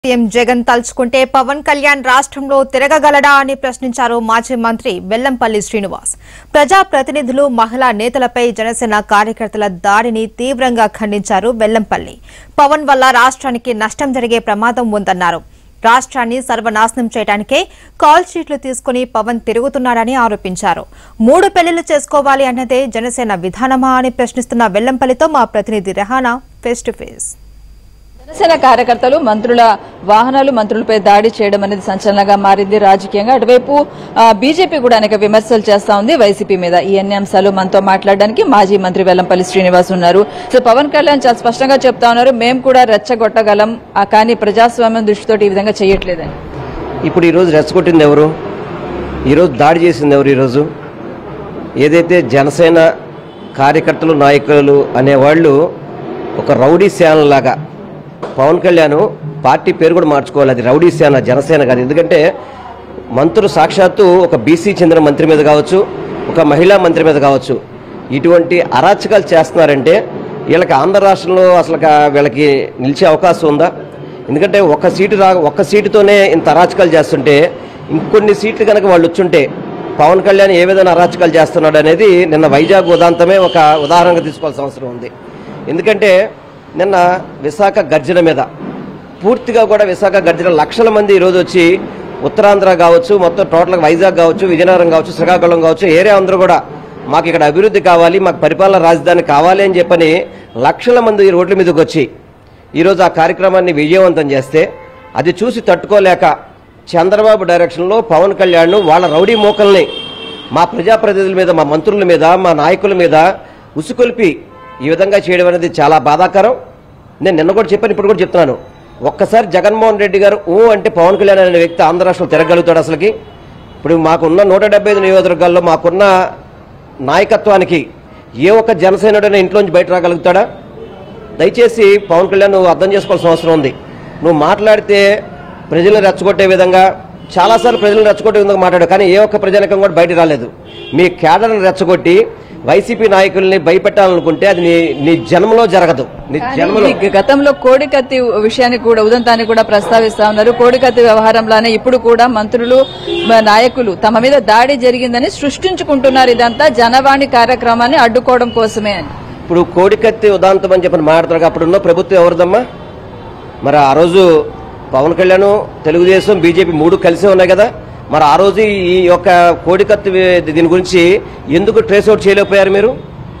CM Jagan తలుచుకుంటే పవన్ కళ్యాణ్ రాష్ట్రంలో తిరగగలడా అని ప్రశ్నించారు మాజీ మంత్రి బెల్లంపల్లి శ్రీనివాస్ ప్రజా ప్రతినిధులు మహిళా నేతలపై జనసేన కార్యకర్తల దాడిని తీవ్రంగా ఖండించారు బెల్లంపల్లి పవన్ వల్ల రాష్ట్రానికి నష్టం జరిగే ప్రమాదం ఉందన్నారు రాష్ట్రాన్ని సర్వనాశనం చేయడానికే కాల్ షీట్లు తీసుకుని పవన్ తిరుగుతున్నాడని ఆరోపించారు మూడు పెళ్లిళ్లు చేసుకోవాలి అన్నదే జనసేన విధానమా అని ప్రశ్నిస్తున్న వెల్లంపల్లితో మా ప్రతినిధి Rehana face to face Janasena కార్యకర్తలు మంత్రుల వాహనాలు మంత్రులపై దాడి చేయడం అనేది సంచలనంగా మారింది రాజకీయంగా అటువైపు ఆ, బీజేపీ కూడా అనేక విమర్శలు చేస్తా ఉంది వైసీపీ మీద ఈ అన్ని అంశాలు మనతో మాట్లాడడానికి మాజీ మంత్రి వెల్లంపల్లి శ్రీనివాస్ ఉన్నారు సో పవన్ కళ్యాణ్ చాలా స్పష్టంగా చెప్తా ఉన్నారు మేము కూడా రెచ్చగొట్టగలం ఆ, కానీ ప్రజాస్వామ్యం దృష్టితో ఈ విధంగా చేయట్లేదని ఇప్పుడు ఈరోజు రెచ్చగొట్టింది ఎవరు ఈరోజు దాడి చేసింది ఎవరు ఈరోజు ఏదైతే జనసేన కార్యకర్తలు నాయకులు అనేవాళ్ళు ఒక రౌడీ సేనలాగా పవన్ కళ్యాణ్ పార్టీ పేరు కూడా మార్చుకోవాలి అది రౌడీ సేన జనసేన కాదు ఎందుకంటే మంత్రులు సాక్షాత్తు ఒక బీసీ చెందిన మంత్రి మీద కావచ్చు ఒక మహిళా మంత్రి మీద కావచ్చు ఇటువంటి అరాచకాలు చేస్తున్నారంటే వీళ్ళకి ఆంధ్ర రాష్ట్రంలో అసలు వీళ్ళకి నిలిచే అవకాశం ఉందా ఎందుకంటే ఒక్క సీటు రా ఒక్క సీటుతోనే ఇంత అరాచకాలు చేస్తుంటే ఇంకొన్ని సీట్లు కనుక వాళ్ళు వచ్చుంటే పవన్ కళ్యాణ్ ఏ విధంగా అరాచకాలు చేస్తున్నాడు అనేది నిన్న వైజాగ్ ఉదాంతమే ఒక ఉదాహరణగా తీసుకోవాల్సిన అవసరం ఉంది ఎందుకంటే నిన్న విశాఖ గర్జన మీద పూర్తిగా కూడా విశాఖ గర్జన లక్షల మంది ఈరోజు వచ్చి ఉత్తరాంధ్ర కావచ్చు మొత్తం టోటల్గా వైజాగ్ కావచ్చు విజయనగరం కావచ్చు శ్రీకాకుళం కావచ్చు ఏరియా అందరూ కూడా మాకు ఇక్కడ అభివృద్ధి కావాలి మాకు పరిపాలన రాజధాని కావాలి అని చెప్పని లక్షల మంది ఈ రోడ్ల మీదకి వచ్చి ఈరోజు ఆ కార్యక్రమాన్ని విజయవంతం చేస్తే అది చూసి తట్టుకోలేక చంద్రబాబు డైరెక్షన్లో పవన్ కళ్యాణ్ వాళ్ళ రౌడీ మోకల్ని మా ప్రజాప్రతినిధుల మీద మా మంత్రుల మీద మా నాయకుల మీద ఉసుకొల్పి ఈ విధంగా చేయడం అనేది చాలా బాధాకరం నేను నిన్న కూడా చెప్పాను ఇప్పుడు కూడా చెప్తున్నాను ఒక్కసారి జగన్మోహన్ రెడ్డి గారు ఊ అంటే పవన్ కళ్యాణ్ అనే వ్యక్తి ఆంధ్ర రాష్ట్రంలో తిరగలుగుతాడు అసలుకి ఇప్పుడు మాకున్న నూట డెబ్బై ఐదు నియోజకవర్గాల్లో మాకున్న నాయకత్వానికి ఏ ఒక్క జనసేనుడైనా ఇంట్లోంచి బయట రాగలుగుతాడా దయచేసి పవన్ కళ్యాణ్ నువ్వు అర్థం చేసుకోవాల్సిన అవసరం ఉంది నువ్వు మాట్లాడితే ప్రజలను రెచ్చగొట్టే విధంగా చాలాసార్లు ప్రజలను రెచ్చగొట్టే విధంగా మాట్లాడు కానీ ఏ ఒక్క ప్రజానికం కూడా బయట రాలేదు మీ కేడర్ని రెచ్చగొట్టి వైసీపీ నాయకుల్ని భయపెట్టాలనుకుంటే అది నీ నీ జన్మలో జరగదు నీ జన్మలో ఈ గతంలో కోడికత్తి విషయాన్ని కూడా ఉదంతాన్ని కూడా ప్రస్తావిస్తా ఉన్నారు కోడికత్తి వ్యవహారంలోనే ఇప్పుడు కూడా మంత్రులు మ- నాయకులు తమ మీద దాడి జరిగిందని సృష్టించుకుంటున్నారు ఇదంతా జనవాణి కార్యక్రమాన్ని అడ్డుకోవడం కోసమే అని ఇప్పుడు కోడికత్తి ఉదాంతం అని చెప్పని మాట్లాడతారు అప్పుడున్న ప్రభుత్వం ఎవరిదమ్మా మరి ఆ రోజు పవన్ కళ్యాణ్ తెలుగుదేశం బీజేపీ మూడు కలిసే ఉన్నాయి కదా మరి ఆ రోజు ఈ యొక్క కోడికత్తి వే- దీని గురించి ఎందుకు ట్రేస్ అవుట్ చేయలేకపోయారు మీరు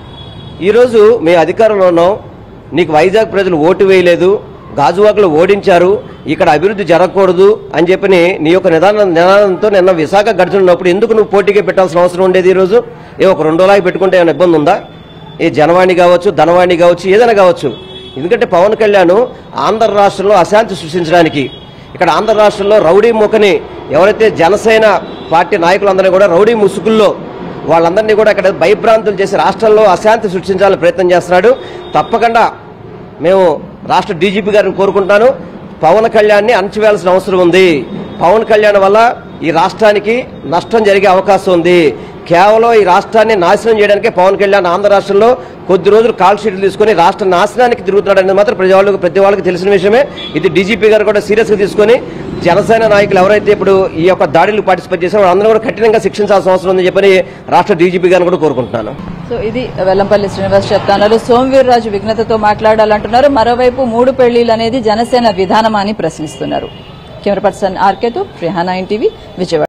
ఈరోజు మీ అధికారంలో ఉన్నాం నీకు వైజాగ్ ప్రజలు ఓటు వేయలేదు గాజువాకలు ఓడించారు ఇక్కడ అభివృద్ధి జరగకూడదు అని చెప్పని నీ యొక్క నిదాన నిదానంతో నిన్న విశాఖ గడిచిన ఉన్నప్పుడు ఎందుకు నువ్వు పోటీగా పెట్టాల్సిన అవసరం ఉండేది ఈరోజు ఏ ఒక రెండోలాగా పెట్టుకుంటే ఏమైనా ఇబ్బంది ఉందా ఏ జనవాణి కావచ్చు ధనవాణి కావచ్చు ఏదైనా కావచ్చు ఎందుకంటే పవన్ కళ్యాణ్ ఆంధ్ర రాష్ట్రంలో అశాంతి సృష్టించడానికి ఇక్కడ ఆంధ్ర రాష్ట్రంలో రౌడీ ముఖని ఎవరైతే జనసేన పార్టీ నాయకులందరినీ కూడా రౌడీ ముసుగుల్లో వాళ్ళందరినీ కూడా ఇక్కడ భయభ్రాంతులు చేసి రాష్ట్రంలో అశాంతి సృష్టించాలని ప్రయత్నం చేస్తున్నాడు తప్పకుండా మేము రాష్ట్ర డీజీపీ గారిని కోరుకుంటాను పవన్ కళ్యాణ్ని అణచివేయాల్సిన అవసరం ఉంది పవన్ కళ్యాణ్ వల్ల ఈ రాష్ట్రానికి నష్టం జరిగే అవకాశం ఉంది కేవలం ఈ రాష్ట్రాన్ని నాశనం చేయడానికే పవన్ కళ్యాణ్ ఆంధ్ర రాష్ట్రంలో కొద్ది రోజులు కాల్ షీట్లు తీసుకొని రాష్ట్ర నాశనానికి తిరుగుతున్నాడు అనేది మాత్రం ప్రతి వాళ్ళకి ప్రతి వాళ్ళకి తెలిసిన విషయమే ఇది డీజీపీ గారు కూడా సీరియస్గా తీసుకొని జనసేన నాయకులు ఎవరైతే ఇప్పుడు ఈ యొక్క దాడిలో పార్టిసిపేట్ చేశారో వాళ్ళందరూ కూడా కఠినంగా శిక్షించాల్సిన అవసరం ఉందని చెప్పని రాష్ట్ర డీజీపీ గారిని కూడా కోరుకుంటున్నాను సో ఇది వెల్లంపల్లి శ్రీనివాస్ చెప్తున్నారు సోమవీర్రాజు విఘ్నతతో మాట్లాడాలంటున్నారు మరోవైపు మూడు పెళ్లిలు అనేది జనసేన విధానం అని ప్రశ్నిస్తున్నారు కెమెరా పర్సన్ ఆర్కేతో రిహానా ఎన్టీవీ విజయవాడ